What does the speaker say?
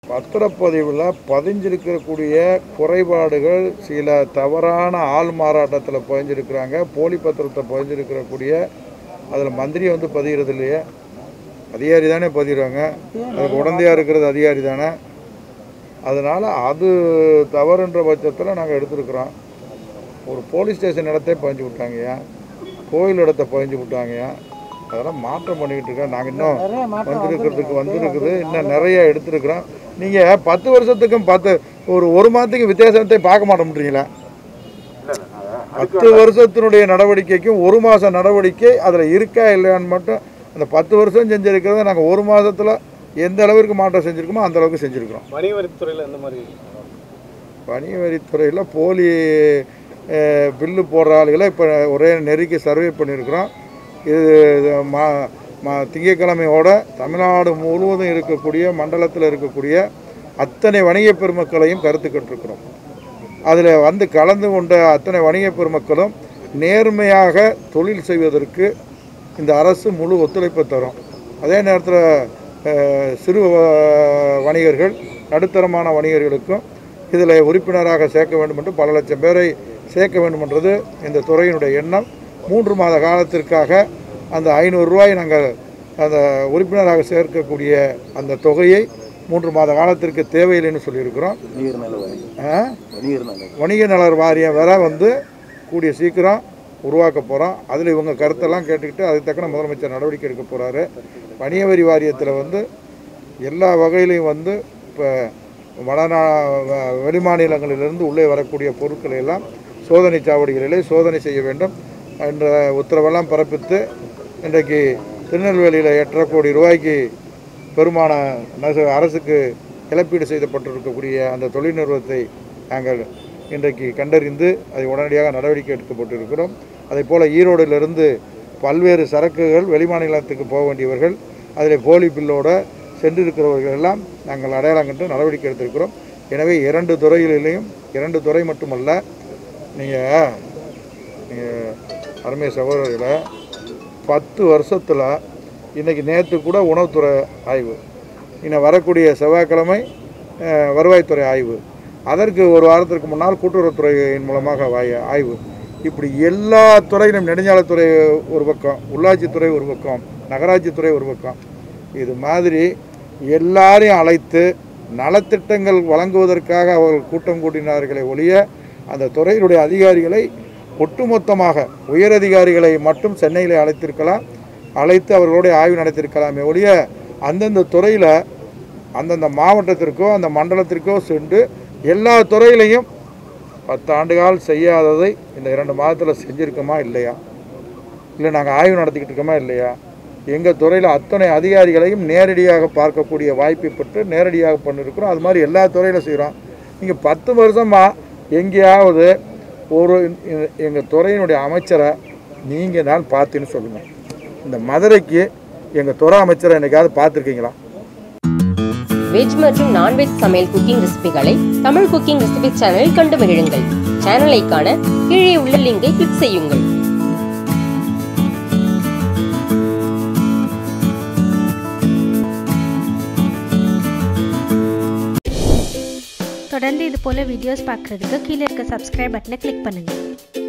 பத்திரப்பதிவில் பதிஞ்சிருக்கக்கூடிய குறைபாடுகள் சில தவறான ஆள் மாறாட்டத்தில் பதிஞ்சிருக்கிறாங்க போலி பத்திரத்தை பதிஞ்சிருக்கிறக்கூடிய அதில் மந்திரி வந்து பதிகிறது இல்லையே அதிகாரி தானே பதிகிறாங்க அதுக்கு உடந்தையாக இருக்கிறது அதிகாரி தானே அதனால் அது தவறுன்ற பட்சத்தில் நாங்கள் எடுத்திருக்கிறோம் ஒரு போலீஸ் ஸ்டேஷன் இடத்தை பதிஞ்சு விட்டாங்கய்யா கோயில் இடத்த பதிஞ்சு விட்டாங்கய்யா அதெல்லாம் மாற்றம் பண்ணிக்கிட்டு இருக்கோம் நாங்கள் இன்னும் வந்திருக்கிறதுக்கு வந்திருக்குது இன்னும் நிறைய எடுத்திருக்கிறோம் நீங்கள் பத்து வருஷத்துக்கும் பத்து ஒரு ஒரு மாதத்துக்கு வித்தியாசத்தை பார்க்க மாட்டோம்ன்றீங்களா பத்து வருஷத்தினுடைய நடவடிக்கைக்கும் ஒரு மாத நடவடிக்கை அதில் இருக்கா இல்லையான்னு மட்டும் அந்த பத்து வருஷம் செஞ்சுருக்கிறத நாங்கள் ஒரு மாதத்தில் எந்த அளவிற்கு மாற்றம் செஞ்சுருக்கோமோ அந்த அளவுக்கு செஞ்சுருக்கிறோம் வணிக வரித்துறையில் எந்த மாதிரி வணிக வரித்துறையில் போலி அஹ், பில்லு போடுற ஆளுகளை இப்போ ஒரே நெருக்கி சர்வே பண்ணியிருக்கிறோம் இது இது மா மா திங்கட்கிழமையோட தமிழ்நாடு முழுவதும் இருக்கக்கூடிய மண்டலத்தில் இருக்கக்கூடிய அத்தனை வணிக பெருமக்களையும் கருத்து கேட்டிருக்கிறோம் அதில் வந்து கலந்து கொண்ட அத்தனை வணிக பெருமக்களும் நேர்மையாக தொழில் செய்வதற்கு இந்த அரசு முழு ஒத்துழைப்பு தரும் அதே நேரத்தில் அஹ், சிறு வ- வணிகர்கள் நடுத்தரமான வணிகர்களுக்கும் இதில் உறுப்பினராக சேர்க்க வேண்டும் என்று பல லட்சம் பேரை சேர்க்க வேண்டுமென்றது இந்த துறையினுடைய எண்ணம் மூன்று மாத காலத்திற்காக அந்த ஐநூறு ரூபாய் நாங்கள் அந்த உறுப்பினராக சேர்க்கக்கூடிய அந்த தொகையை மூன்று மாத காலத்திற்கு தேவையில்லைன்னு சொல்லியிருக்கிறோம் வணிகர் நல வாரியம் ஆ? வணிகர் நல வணிக நலர் வாரியம் வேற வந்து கூடிய சீக்கிரம் உருவாக்க போகிறோம் அதில் இவங்க கருத்தெல்லாம் கேட்டுக்கிட்டு அதுக்கு தக்கன முதலமைச்சர் நடவடிக்கை எடுக்க போகிறாரு வணிக வரி வாரியத்தில் வந்து எல்லா வகையிலையும் வந்து இப்போ வடநா வ- வெளிமாநிலங்களிலிருந்து உள்ளே வரக்கூடிய பொருட்களை எல்லாம் சோதனை சாவடிகளிலே சோதனை செய்ய வேண்டும் என்ற உத்தரவெல்லாம் பிறப்பித்து இன்றைக்கு திருநெல்வேலியில் எட்டரை கோடி ரூபாய்க்கு பெருமான நச- அரசுக்கு இழப்பீடு செய்யப்பட்டிருக்கக்கூடிய அந்த தொழில் நிறுவனத்தை நாங்கள் இன்றைக்கு கண்டறிந்து அதை உடனடியாக நடவடிக்கை எடுக்கப்பட்டிருக்கிறோம் அதே போல் ஈரோடிலிருந்து பல்வேறு சரக்குகள் வெளிமாநிலத்துக்கு போக வேண்டியவர்கள் அதில் போலி பில்லோட சென்றிருக்கிறவர்கள் எல்லாம் நாங்கள் அடையாளம் கண்டு நடவடிக்கை எடுத்திருக்கிறோம் எனவே இரண்டு துறைகளிலையும் இரண்டு துறை மட்டுமல்ல நீங்கள் நீங்கள் அருமை சகோதரர்களை பத்து வருஷத்தில் இன்றைக்கி நேற்று கூட உணவுத்துறை ஆய்வு இன்னும் வரக்கூடிய செவ்வாய்க்கிழமை அஹ், வருவாய்த்துறை ஆய்வு அதற்கு ஒரு வாரத்திற்கு முன்னால் கூட்டுறவுத்துறையின் மூலமாக வாய- ஆய்வு இப்படி எல்லா துறையிலும் நெடுஞ்சாலைத்துறை ஒரு பக்கம் உள்ளாட்சித்துறை ஒரு பக்கம் நகராட்சித்துறை ஒரு பக்கம் இது மாதிரி எல்லாரையும் அழைத்து நலத்திட்டங்கள் வழங்குவதற்காக அவர்கள் கூட்டம் கூட்டினார்களே ஒழிய அந்த துறையினுடைய அதிகாரிகளை ஒட்டுமொத்தமாக உயரதிகாரிகளை மட்டும் சென்னையில் அழைத்திருக்கலாம் அழைத்து அவர்களுடைய ஆய்வு நடத்தியிருக்கலாமே ஒழிய அந்தந்த துறையில் அந்தந்த மாவட்டத்திற்கோ அந்த மண்டலத்திற்கோ சென்று எல்லா துறையிலையும் பத்து ஆண்டுகால் செய்யாததை இந்த இரண்டு மாதத்தில் செஞ்சுருக்கோமா இல்லையா இல்லை நாங்கள் ஆய்வு நடத்திக்கிட்டு இருக்கோமா இல்லையா எங்கள் துறையில் அத்தனை அதிகாரிகளையும் நேரடியாக பார்க்கக்கூடிய வாய்ப்பை பெற்று நேரடியாக பண்ணியிருக்கிறோம் அது மாதிரி எல்லா துறையிலும் செய்கிறோம் நீங்கள் பத்து வருஷமாக எங்கேயாவது ஒரு எங்கள் துறையினுடைய அமைச்சரை நீங்கள் தான் பார்த்துன்னு சொல்லுங்கள் இந்த மதுரைக்கு எங்கள் துறை அமைச்சரை என்னைக்காவது பார்த்துருக்கீங்களா வெஜ் மற்றும் நான்வெஜ் சமையல் குக்கிங் ரெசிபிகளை தமிழ் குக்கிங் ரெசிபி சேனலில் கண்டு மகிழுங்கள் சேனலை காண கீழே உள்ள லிங்கை கிளிக் செய்யுங்கள் தொடர்ந்து இது போல வீடியோஸ் பார்க்குறதுக்கு கீழே இருக்க சப்ஸ்கிரைப் பட்டனை கிளிக் பண்ணுங்கள்